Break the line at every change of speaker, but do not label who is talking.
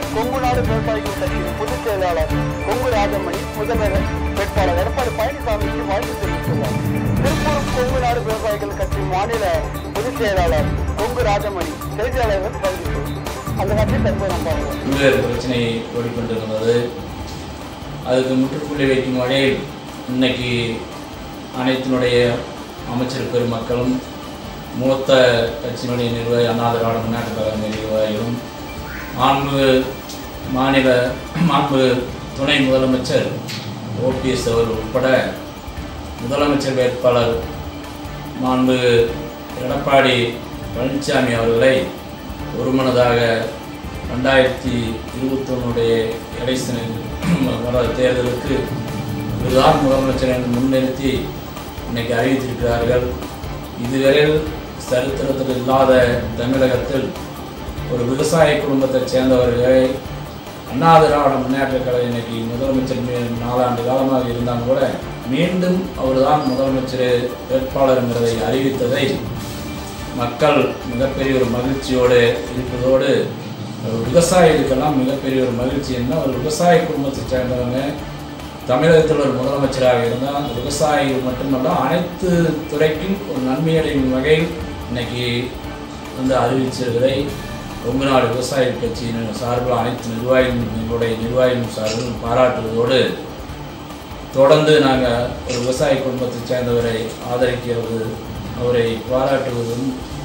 கொங்கு நாடு விவசாயிகள் கட்சியின் பொதுச் செயலாளர் கொங்கு ராஜமணி முதல்வர் வேட்பாளர் எடப்பாடி பழனிசாமிக்கு வாழ்த்து தெரிவித்துள்ளார் திருப்பூர் கொங்கு நாடு விவசாயிகள் கட்சி மாநில பொதுச் செயலாளர் கொங்கு ராஜமணி செய்தியாளர்கள் சந்திப்பு அந்த கட்சி தற்போது நம்ம பார்க்கிறோம்.
பல்வேறு பிரச்சனை ஓடிக்கொண்டிருந்தது அதுக்கு முற்றுப்புள்ளி வைக்கும் வகையில் இன்னைக்கு அனைத்தினுடைய அமைச்சர் பெருமக்களும் மூத்த கட்சியினுடைய நிர்வாகி அண்ணா திராவிட முன்னேற்ற கழக நிர்வாகிகளும் மாண்பு மாநில மாண்பு துணை முதலமைச்சர் ஓபிஎஸ் அவர் உட்பட முதலமைச்சர் வேட்பாளர் மாண்பு எடப்பாடி பழனிசாமி அவர்களை ஒருமனதாக ரெண்டாயிரத்தி இருபத்தொன்னுடைய எலெக்ஷன் வர தேர்தலுக்கு இதுதான் முதலமைச்சர் என்று முன்னிறுத்தி இன்னைக்கு அறிவித்திருக்கிறார்கள் இதுவரையில் சரித்திரத்தில் இல்லாத தமிழகத்தில் ஒரு விவசாய குடும்பத்தைச் சேர்ந்தவர்களை அண்ணா திராவிட முன்னேற்ற கழகம் இன்னைக்கு முதலமைச்சர் மீ- நாலாண்டு காலமாக இருந்தாலும் கூட மீண்டும் அவர்தான் முதலமைச்சர் வேட்பாளர் என்பதை அறிவித்ததை மக்கள் மிகப்பெரிய ஒரு மகிழ்ச்சியோடு இருப்பதோடு ஒரு விவசாயிகளுக்கெல்லாம் மிகப்பெரிய ஒரு மகிழ்ச்சி என்ன ஒரு விவசாய குடும்பத்தை சேர்ந்தவங்க தமிழகத்தில் ஒரு முதலமைச்சராக இருந்தால் அந்த விவசாயிகள் மட்டுமல்ல அனைத்து துறைக்கும் ஒரு நன்மை அடையும் வகையில் இன்னைக்கு வந்து அறிவிச்சிருக்கிறதை கொங்கு நாடு விவசாய கட்சியின் சார்பில் அனைத்து நிர்வாகிகளுடைய நிர்வாகிகள் சார்பில் பாராட்டுவதோடு தொடர்ந்து நாங்கள் ஒரு விவசாய குடும்பத்தைச் சேர்ந்தவரை ஆதரிக்கிறது அவரை பாராட்டுவதும்